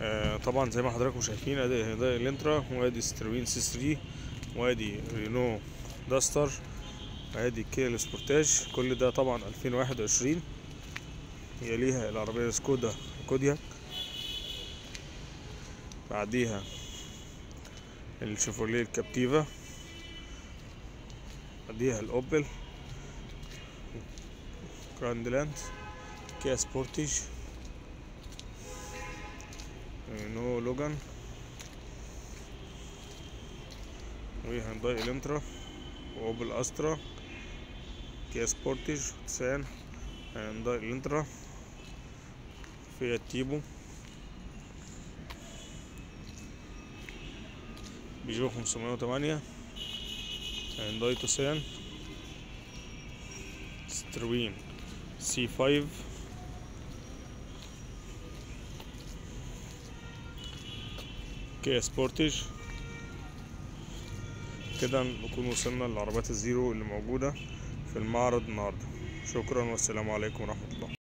آه طبعا زي ما حضراتكم شايفين ادي ده الانترا وادي ستروين سي 3 وادي رينو داستر وادي كيا سبورتاج كل ده طبعا 2021 يليها العربية سكودا كوديا بعديها الشيفروليه الكابتيفا بعديها الاوبل جراندلاند كيا سبورتيج رينو لوجان وهيونداي الانترا واوبل استرا كيا سبورتيج تسان هيونداي الانترا فيات تيبو بيجو 508 هيونداي توسان ستروين سي 5 كيا سبورتيج كده نكون وصلنا للعربيات الزيرو اللي موجودة في المعرض النهاردة شكرا والسلام عليكم ورحمة الله